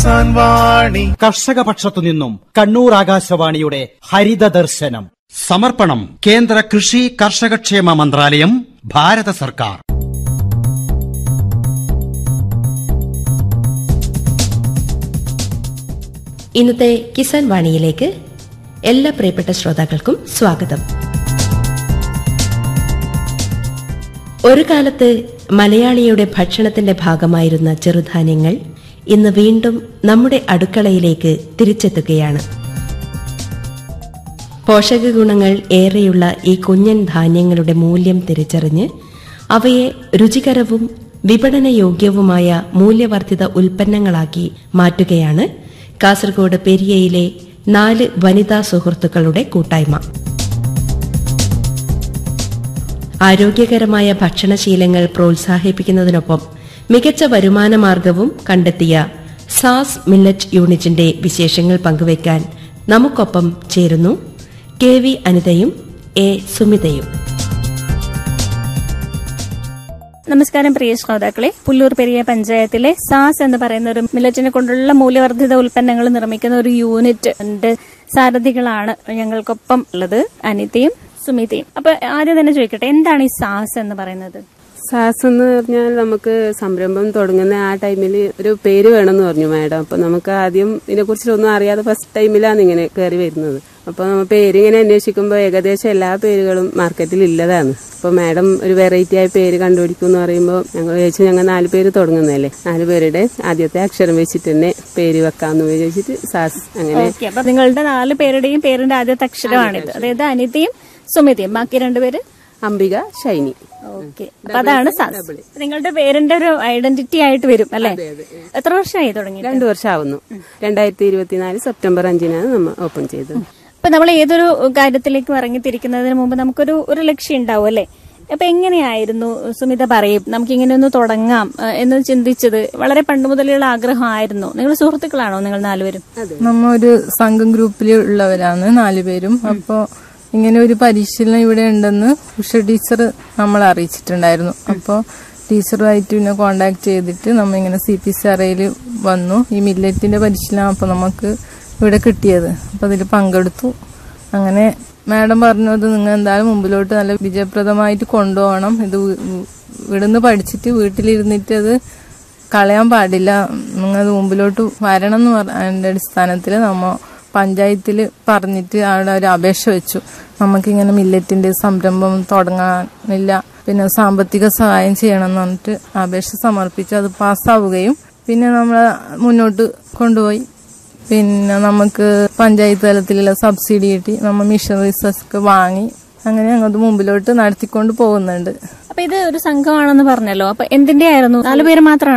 കിസാൻ വാണി കർഷക പക്ഷത്തു നിന്നും കണ്ണൂർ ആകാശവാണിയുടെ ഹരിത ദർശനം സമർപ്പണം കേന്ദ്ര കൃഷി കർഷകക്ഷേമ മന്ത്രാലയം ഭാരത സർക്കാർ ഇന്നത്തെ കിസാൻ വാണിയിലേക്ക് എല്ലാ പ്രിയപ്പെട്ട ശ്രോതാക്കൾക്കും സ്വാഗതം ഒരു കാലത്ത് മലയാളിയുടെ ഭക്ഷണത്തിന്റെ ഭാഗമായിരുന്ന ചെറുധാന്യങ്ങൾ ഇന്ന് വീണ്ടും നമ്മുടെ അടുക്കളയിലേക്ക് തിരിച്ചെത്തുകയാണ് പോഷക ഗുണങ്ങൾ ഏറെയുള്ള ഈ കുഞ്ഞൻ ധാന്യങ്ങളുടെ മൂല്യം തിരിച്ചറിഞ്ഞ് അവയെ രുചികരവും വിപണനയോഗ്യവുമായ മൂല്യവർദ്ധിത ഉൽപ്പന്നങ്ങളാക്കി മാറ്റുകയാണ് കാസർഗോഡ് പെരിയയിലെ നാല് വനിതാ സുഹൃത്തുക്കളുടെ കൂട്ടായ്മ ആരോഗ്യകരമായ ഭക്ഷണശീലങ്ങൾ പ്രോത്സാഹിപ്പിക്കുന്നതിനൊപ്പം മികച്ച വരുമാന മാർഗവും കണ്ടെത്തിയ സാസ് മില്ലറ്റ് യൂണിറ്റിന്റെ വിശേഷങ്ങൾ പങ്കുവയ്ക്കാൻ നമുക്കൊപ്പം ചേരുന്നു കെ വി അനിതയും എ സുമിതയും നമസ്കാരം പ്രിയ ശ്രോതാക്കളെ പുല്ലൂർ പെരിയ പഞ്ചായത്തിലെ സാസ് എന്ന് പറയുന്ന ഒരു മില്ലറ്റിനെ കൊണ്ടുള്ള മൂല്യവർദ്ധിത ഉൽപ്പന്നങ്ങൾ നിർമ്മിക്കുന്ന ഒരു യൂണിറ്റ് ഉണ്ട് സാരഥികളാണ് ഞങ്ങൾക്കൊപ്പം ഉള്ളത് അനിതയും സുമിതയും അപ്പൊ ആദ്യം തന്നെ ചോദിക്കട്ടെ എന്താണ് ഈ സാസ് എന്ന് പറയുന്നത് സാസ് എന്ന് പറഞ്ഞാൽ നമുക്ക് സംരംഭം തുടങ്ങുന്ന ആ ടൈമിൽ ഒരു പേര് വേണമെന്ന് പറഞ്ഞു മാഡം അപ്പൊ നമുക്ക് ആദ്യം ഇതിനെക്കുറിച്ചൊന്നും അറിയാതെ ഫസ്റ്റ് ടൈമിലാണ് ഇങ്ങനെ കയറി വരുന്നത് അപ്പൊ നമ്മൾ പേര് ഇങ്ങനെ അന്വേഷിക്കുമ്പോൾ ഏകദേശം എല്ലാ പേരുകളും മാർക്കറ്റിൽ ഇല്ലതാണ് അപ്പൊ മാഡം ഒരു വെറൈറ്റി ആയ പേര് കണ്ടുപിടിക്കും എന്ന് പറയുമ്പോൾ ഞങ്ങൾ വിചാരിച്ചു ഞങ്ങൾ നാല് പേര് തുടങ്ങുന്നതല്ലേ നാല് പേരുടെ ആദ്യത്തെ അക്ഷരം വെച്ചിട്ട് തന്നെ പേര് വെക്കാമെന്ന് വിചാരിച്ചിട്ട് സാസ് അങ്ങനെ ഓക്കെ അപ്പൊ നിങ്ങളുടെ നാല് പേരുടെയും പേരിന്റെ ആദ്യത്തെ അക്ഷരമാണിത് അതായത് അനിതയും സുമിതയും ബാക്കി രണ്ടുപേര് അംബിക ഷൈനി ഓക്കെ അപ്പൊ അതാണ് സാസ് നിങ്ങളുടെ പേരിന്റെ ഒരു ഐഡന്റിറ്റി ആയിട്ട് വരും അല്ലെ എത്ര വർഷമായി തുടങ്ങി രണ്ടു വർഷമാവുന്നു രണ്ടായിരത്തി ഇരുപത്തിനാല് സെപ്റ്റംബർ അഞ്ചിനാണ് നമ്മൾ ഓപ്പൺ ചെയ്തത് ഇപ്പൊ നമ്മൾ ഏതൊരു കാര്യത്തിലേക്ക് ഇറങ്ങിത്തിരിക്കുന്നതിന് മുമ്പ് നമുക്കൊരു ഒരു ലക്ഷ്യം ഉണ്ടാവും അല്ലെ അപ്പൊ എങ്ങനെയായിരുന്നു സുമിത പറയും നമുക്ക് ഇങ്ങനെ ഒന്ന് തുടങ്ങാം ഏഹ്, എന്ന് ചിന്തിച്ചത് വളരെ പണ്ട് മുതലുള്ള ആഗ്രഹമായിരുന്നു നിങ്ങൾ സുഹൃത്തുക്കളാണോ നിങ്ങൾ നാലുപേരും നമ്മ ഒരു സംഘം ഗ്രൂപ്പിൽ ഉള്ളവരാണ് നാലുപേരും അപ്പോ ഇങ്ങനെ ഒരു പരിശീലനം ഇവിടെ ഉണ്ടെന്ന് ഉഷ ടീച്ചർ നമ്മളെ അറിയിച്ചിട്ടുണ്ടായിരുന്നു അപ്പോൾ ടീച്ചറുമായിട്ട് പിന്നെ കോണ്ടാക്ട് ചെയ്തിട്ട് നമ്മ ഇങ്ങനെ സി പി സി അറയിൽ വന്നു ഈ മില്ലറ്റിന്റെ പരിശീലനം അപ്പോൾ നമുക്ക് ഇവിടെ കിട്ടിയത് അപ്പോൾ അതിൽ പങ്കെടുത്തു അങ്ങനെ മാഡം പറഞ്ഞത് നിങ്ങൾ എന്തായാലും മുമ്പിലോട്ട് നല്ല വിജയപ്രദമായിട്ട് കൊണ്ടുപോകണം ഇത് വി- ഇവിടുന്ന് പഠിച്ചിട്ട് വീട്ടിലിരുന്നിട്ട് അത് കളയാൻ പാടില്ല നിങ്ങൾ അത് മുമ്പിലോട്ട് വരണം എന്ന് പറഞ്ഞതിന്റെ അടിസ്ഥാനത്തിൽ നമ്മ പഞ്ചായത്തിൽ പറഞ്ഞിട്ട് അവിടെ ഒരു അപേക്ഷ വെച്ചു നമുക്കിങ്ങനെ മില്ലറ്റിന്റെ സംരംഭം തുടങ്ങാനില്ല പിന്നെ സാമ്പത്തിക സഹായം ചെയ്യണം എന്ന് പറഞ്ഞിട്ട് അപേക്ഷ സമർപ്പിച്ചു അത് പാസ്സാവുകയും പിന്നെ നമ്മൾ മുന്നോട്ട് കൊണ്ടുപോയി പിന്നെ നമുക്ക് പഞ്ചായത്ത് തലത്തിലുള്ള സബ്സിഡി കിട്ടി നമ്മൾ മിഷനറീസ് ഒക്കെ വാങ്ങി അങ്ങനെ അങ്ങോട്ട് മുമ്പിലോട്ട് നടത്തിക്കൊണ്ട് പോകുന്നുണ്ട് അപ്പൊ ഇത് ഒരു സംഘമാണെന്ന് പറഞ്ഞല്ലോ അപ്പൊ എന്തിന്റെ ആയിരുന്നു നാലുപേര് മാത്രമാണ്